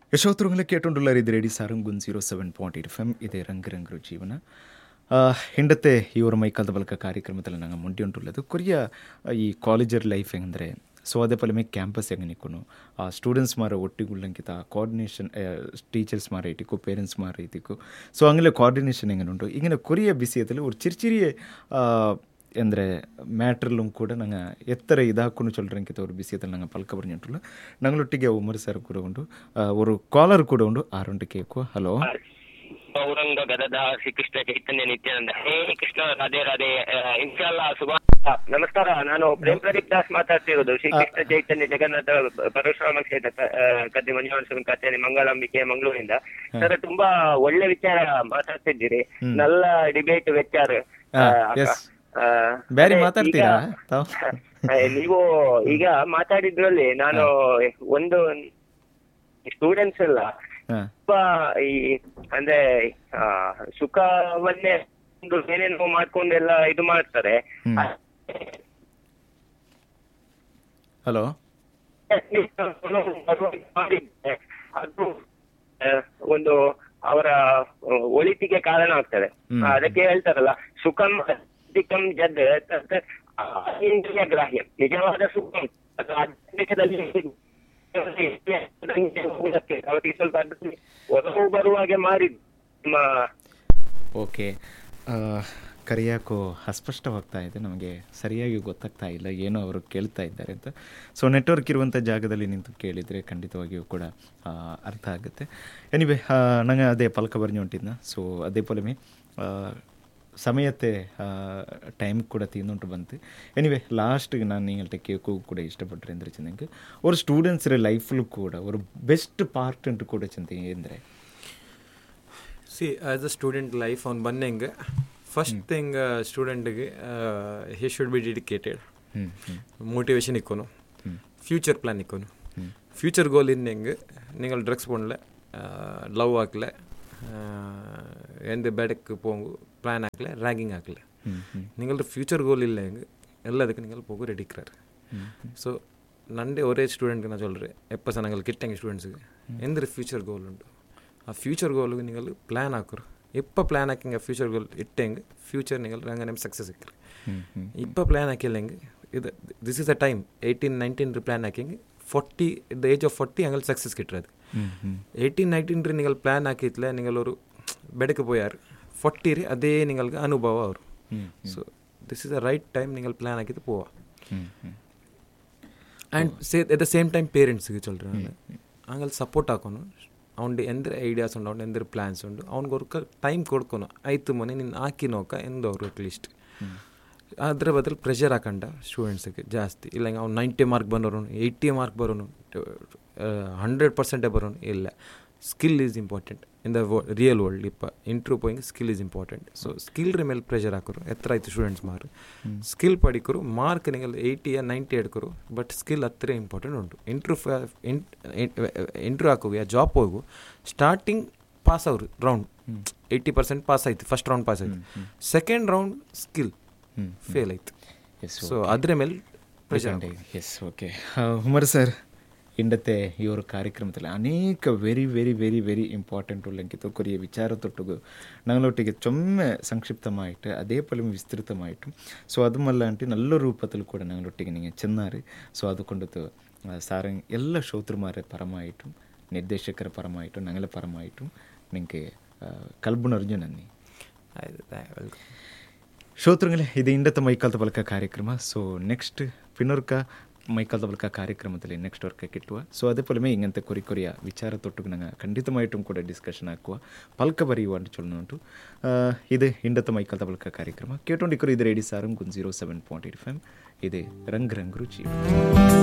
ಯಶೋತ್ರங்களை ಕೇಟೊಂಡುಳ್ಳಾರ್ ಇದು radio Sarang one zero seven point eight F M ಇದೆ ರಂಗ್ ರಂಗ್ರು ಜೀವನ ಹಿಂಡತ್ತೆ ಇವರ ಮೈಕಾಲದ ಬಳಿಕ ಕಾರ್ಯಕ್ರಮದಲ್ಲಿ ನಂಗೆ ಮುಂಡಿ ಉಂಟುಳ್ಳದು ಕೊರಿಯ ಈ ಕಾಲೇಜರ್ ಲೈಫ್ ಹೆಂಗಂದರೆ ಸೊ ಅದೇ ಪಲಮೆ ಕ್ಯಾಂಪಸ್ ಹೆಂಗೆ ನಿಕ್ಕೊನು ಆ ಸ್ಟೂಡೆಂಟ್ಸ್ ಮಾರ ಒಟ್ಟಿಗುಳ್ಳಂಕಿತ ಕೋಆರ್ಡಿನೇಷನ್ ಟೀಚರ್ಸ್ ಮಾರ ಇಟ್ಟಿಕ್ಕು ಪೇರೆಂಟ್ಸ್ ಮಾರ ಇಟ್ಟಿಕ್ಕು ಸೊ ಹಂಗಲೇ ಕೋಆರ್ಡಿನೇಷನ್ ಹೆಂಗೆ ಉಂಟು ಈಗಿನ ಕೊರಿಯ ಬಿಸಿಯದಲ್ಲಿ ஒரு சிறிய ಅಂದರೆ ಮ್ಯಾಟ್ರಲ್ಲೂ ಕೂಡ ನಂಗೆ ಎತ್ತರ ಇದಾಕೊಂಡು ಚೊಲ್ರಂಕಿತ ஒரு ಬಿಸಿಯದಲ್ಲಿ ನಂಗೆ ಪಲ್ಕ ಬರ್ഞ്ഞിട്ടുള്ള ഞങ്ങളൊಟ್ಟಿಗೆ ಉಮರ್ ಸರ್ ಕೂಡ ಉಂಟು ಆ, ஒரு ಕಾಲರ್ ಕೂಡ ಉಂಟು ಆರುಂಟು ಕೇಕು ಹಲೋ ಔರಂಗ ಗದದ ಶ್ರೀಕೃಷ್ಣ ಚೈತನ್ಯ ನಿತ್ಯಾನಂದ ಹೇ ಕೃಷ್ಣ ರಾಧೆ ರಾಧೆ ಇನ್ಶಾಲ್ಲ ಸುಭಾ ನಮಸ್ಕಾರ ನಾನು ಪ್ರೇಮ್ ಪ್ರದೀಪ್ ದಾಸ್ ಮಾತಾಡ್ತಿರೋದು ಶ್ರೀಕೃಷ್ಣ ಚೈತನ್ಯ ಜಗನ್ನಾಥ ಪರಶುರಾಮ ಕ್ಷೇತ್ರ ಕ- ಆ, ಕದ್ದಿ ಮಂಜುನಾಥ ಕಚೇರಿ ಮಂಗಳಂಬಿಕೆ ಮಂಗಳೂರಿಂದ ಸರ್ ತುಂಬಾ ಒಳ್ಳೆ ವಿಚಾರ ಮಾತಾಡ್ತಿದ್ದೀರಿ ನಲ್ಲ ಡಿಬೇಟ್ ವಿಚಾರ ಹಾ, yes. ಬ್ಯಾರಿ ಮಾತಾಡ್ತೀರಾ ತಾವು ನೀವು ಈಗ ಮಾತಾಡಿದ್ರಲ್ಲಿ ನಾನು ಒಂದು ಸ್ಟೂಡೆಂಟ್ಸ್ ಎಲ್ಲ ಹಾಂ ತುಂಬಾ ಈ ಅಂದ್ರೆ ಆ, ಸುಖವನ್ನೇ ಒಂದು ಏನೇನೋ ಮಾಡ್ಕೊಂಡೆಲ್ಲ ಇದು ಮಾಡ್ತಾರೆ ಹ್ಮ್. ಹಲೋ ಮಾಡಿದ್ರೆ ಅದು ಆ, ಒಂದು ಅವರ ಆ, ಒಳಿತಿಗೆ ಕಾರಣ ಆಗ್ತದೆ ಹ್ಮ್. ಆ, ಅದಕ್ಕೆ ಹೇಳ್ತಾರಲ್ಲ ಸುಖಂ ಅಧಿಕಂ ಜದ್ ತತ್ ಇಂದ್ರಿಯ ಗ್ರಾಹ್ಯ ನಿಜವಾದ ಸುಖಂ ಅದು ಆಧ್ಯಾತ್ಮಿಕದಲ್ಲಿ ಹೋಗುವುದಕ್ಕೆ ಅವರಿಗೆ ಸ್ವಲ್ಪ ಅದರಲ್ಲಿ ಒಲವು ಬರುವಾಗೆ ಮಾಡಿ ನಿಮ್ಮ ಓಕೆ ಕರಿಯಾಕೋ ಅಸ್ಪಷ್ಟವಾಗ್ತಾ ಇದೆ ನಮಗೆ ಸರಿಯಾಗಿ ಗೊತ್ತಾಗ್ತಾ ಇಲ್ಲ ಏನೋ ಅವರು ಕೇಳ್ತಾ ಇದ್ದಾರೆ ಅಂತ ಸೊ ನೆಟ್ವರ್ಕ್ ಇರುವಂಥ ಜಾಗದಲ್ಲಿ ನಿಂತು ಕೇಳಿದರೆ ಖಂಡಿತವಾಗಿಯೂ ಕೂಡ ಆ, ಅರ್ಥ ಆಗುತ್ತೆ ಎನಿವೆ ನಂಗೆ ಅದೇ ಪಲ್ಕ ಬರ್ഞ്ഞു ಉಂಟಿದ್ನ ಸೊ ಅದೇ ಪೊಲಮೆ ಸಮಯത്തെ ಟೈಮ್ ಕೂಡ ತಿಂದುಂಟು ಬಂತು ಎನಿವೆ ಲಾಸ್ಟ್ಗೆ ನಾನು ನೀங்கள்ட்ட ಕೇಕು ಕೂಡ ಇಷ್ಟಪಟ್ಟರೆ ಅಂದರೆ ಚೆಂದಂಗೆ ஒரு ಸ್ಟೂಡೆಂಟ್ಸ್ ಲೈಫ್ಲು ಕೂಡ ஒரு ಬೆಸ್ಟ್ ಪಾರ್ಟ್ ಅಂಟು ಕೂಡ ಚೆಂದ ಅಂದರೆ see as a student life ಅವ್ನು ಬಂದಂಗೆ ಫಸ್ಟ್ ಥಿಂಗ್ ಸ್ಟೂಡೆಂಟ್ಗೆ ಹಿ ಶುಡ್ ಬಿ ಡೆಡಿಕೇಟೆಡ್ ಹ್ಞೂ ಹ್ಞೂ ಮೋಟಿವೇಶನ್ ಇಕ್ಕೋನು ಫ್ಯೂಚರ್ ಪ್ಲಾನ್ ಇಕ್ಕೋನು ಫ್ಯೂಚರ್ ಗೋಲ್ ಇನ್ನೆಂಗೆ നിങ്ങൾ ಡ್ರಗ್ಸ್ പോണില്ല ലവ് ആക്കില്ല എന്ത് ബെഡക്ക് പോകും പ്ലാൻ ആക്കില്ല റാഗിങ് ആക്കില്ല നിങ്ങളുടെ ഫ്യൂച്ചർ ഗോൾ ഇല്ലെങ്കിൽ ಎಲ್ಲದಕ್ಕೆ നിങ്ങൾ പോകും ರೆಡಿಕ್ರಾರ್ ಸೊ ನಂದೇ ಒರೇ ಸ್ಟೂಡೆಂಟ್ಗೆ ನಾನು ಚೊಲ್ರೆ ಎಪ್ಪ ಸಹ ನಂಗೆ ಕಿಟ್ಟಂಗೆ ಸ್ಟೂಡೆಂಟ್ಸ್ಗೆ ಎಂದ್ರೆ ಫ್ಯೂಚರ್ ಗೋಲ್ ಉಂಟು ಆ ಫ್ಯೂಚರ್ ಗೋಲ್ಗೆ നിങ്ങൾ ಪ್ಲ್ಯಾನ್ ಹಾಕೋರು ಎಪ್ಪ ಪ್ಲ್ಯಾನ್ ಹಾಕಿಂಗ ಫ್ಯೂಚರ್ ಗೋಲ್ ಇಟ್ಟಂಗೆ ಫ್ಯೂಚರ್ നിങ്ങൾ ಹಂಗೆ ನಿಮ್ಗೆ ಸಕ್ಸಸ್ ಸಿಕ್ಕರು ಇಪ್ಪ ಪ್ಲ್ಯಾನ್ ಹಾಕಿಲ್ಲಂಗೆ ಇದು this is a time eighteen nineteen plan ಹಾಕಿಂಗೆ forty the age of forty ಹಂಗೆ ಸಕ್ಸಸ್ കിട്ടുന്നത് എയ്റ്റീൻ നയൻറ്റീൻ നിങ്ങൾ പ്ലാൻ ആക്കിയിട്ടില്ല നിങ്ങളൊരു ബെഡക്ക് പോയാർ ഫൊട്ടിരി അതേ നിങ്ങൾക്ക് അനുഭവം അവർ so this is the right time നിങ്ങൾ ಪ್ಲಾನ್ ಹಾಕಿದ್ದು പോവാ and say at the same time ಪೇರೆಂಟ್ಸ್ಗೆ ಚೊಲ್ರಿ ಹಂಗಲ್ಲಿ ಸಪೋರ್ಟ್ ಹಾಕೋನು ಅವ್ನು ಎಂದ್ರೆ ಐಡಿಯಾಸ್ ಉಂಡು ಅವ್ನು ಎಂದ್ರೆ ಪ್ಲ್ಯಾನ್ಸ್ ಉಂಡು ಅವ್ನಿಗೆ ಅವ್ರಿಗೆ ಟೈಮ್ ಕೊಡ್ಕೊನು ಆಯ್ತು ಮೊನ್ನೆ ನಿನ್ನ ಹಾಕಿ ನೋಕ ಎಂದು ಅವ್ರು ಅಟ್ಲೀಸ್ಟ್ ಅದ್ರ ಬದಲು ಪ್ರೆಷರ್ ಹಾಕಂಡ ಸ್ಟೂಡೆಂಟ್ಸಿಗೆ ಜಾಸ್ತಿ ಇಲ್ಲ ಅವ್ನು ನೈಂಟಿ ಮಾರ್ಕ್ ಬಂದವರು ಏಯ್ಟಿ ಮಾರ್ಕ್ ಬರೋನು ಹಂಡ್ರೆಡ್ ಪರ್ಸೆಂಟೇ ಬರೋನು ಇಲ್ಲ skill is important in the real world ಇಪ್ಪ ಇಂಟ್ರೂ ಪೋಯಿಂಗ್ skill is important so skill ಮೇಲೆ ಪ್ರೆಷರ್ ಹಾಕೋರು ಎತ್ತರ ಆಯ್ತು ಸ್ಟೂಡೆಂಟ್ಸ್ ಮಾರು ಸ್ಕಿಲ್ ಪಡಿಕರು ಮಾರ್ಕ್ ನಿಗಲ್ ಏಯ್ಟಿಯ ನೈಂಟಿ ಎಡ್ಕರು ಬಟ್ ಸ್ಕಿಲ್ ಹತ್ತಿರ ಇಂಪಾರ್ಟೆಂಟ್ ಉಂಟು ಇಂಟ್ರೂ ಇಂಟ್ರೂ ಹಾಕೋಗಿ ಆ ಜಾಬ್ ಹೋಗು ಸ್ಟಾರ್ಟಿಂಗ್ ಪಾಸ್ ಅವರು ರೌಂಡ್ ಏಯ್ಟಿ ಪರ್ಸೆಂಟ್ ಪಾಸ್ ಆಯ್ತು ಫಸ್ಟ್ ರೌಂಡ್ ಪಾಸ್ ಆಯ್ತು ಸೆಕೆಂಡ್ ರೌಂಡ್ ಸ್ಕಿಲ್ ಫೇಲ್ ಆಯ್ತು ಎಸ್ ಸೊ ಅದ್ರ ಮೇಲೆ pressure yes okay Umar sir ಇಂಡತೆ ಇವರು ಕಾರ್ಯಕ್ರಮದಲ್ಲಿ ಅನೇಕ very very very very important ഉള്ളെങ്കിൽ കൊറിയ വിചാര തൊട്ടുക ഞങ്ങളൊട്ടിಗೆ ചൊമ്മ സംക്ഷിപ്തമായിട്ട് അതേപോലെ വിസ്തൃതമായിട്ടും സോ അതുമല്ലാണ്ട് നല്ല രൂപത്തിൽ കൂടെ ഞങ്ങളൊಟ್ಟಿಗೆ നിങ്ങൾ ചെന്നാറ് ಸೊ അതുകൊണ്ടത് സാറ് ಎಲ್ಲ ಶ್ರೋತೃಮಾರ ಪರಮಾയിട്ടും ನಿರ್ದೇಶಕರ ಪರಮಾയിട്ടും ഞങ്ങളെ ಪರಮಾയിട്ടും നിങ്ങൾക്ക് ಕಲ್ಬುನರ್ಜು ನನ್ನಿ ಆಯ್ತು ವೆಲ್ಕಮ್ ಶ್ರೋತೃಗಳೇ ಇದು ಇಂಡತ ಮೈಕಾಲ್ದ ಬಲಕ ಕಾರ್ಯಕ್ರಮ ಸೊ ನೆಕ್ಸ್ಟ್ ಪಿನ್ನೊರ್ಕ ಮೈಕಾಲ್ದ ಬಲಕ ಕಾರ್ಯಕ್ರಮದಲ್ಲಿ ನೆಕ್ಸ್ಟ್ ವರ್ಕ ಕಿಟ್ಟುವ ಸೊ അതേ പോലെ ഇങ്ങനത്തെ കുറി കൊറിയ വിചാര തൊട്ടുക ഞങ്ങൾ ಖಂಡಿತമായിട്ടും ಕೂಡ ಡಿಸ್ಕಷನ್ ಹಾಕುವ ಪಲ್ಕ ಬರೆಯುವ ಅಂತ ಚೊಲ್ಲುಂಟು ಇದು ಇಂಡತ ಮೈಕಾಲ್ದ ಬಲಕ ಕಾರ್ಯಕ್ರಮ ಕೇಟೊಂಡಿಕ್ಕರು ಇದು radio Sarang one zero seven point eight five ಇದು ರಂಗ್ ರಂಗ್ ರುಚಿ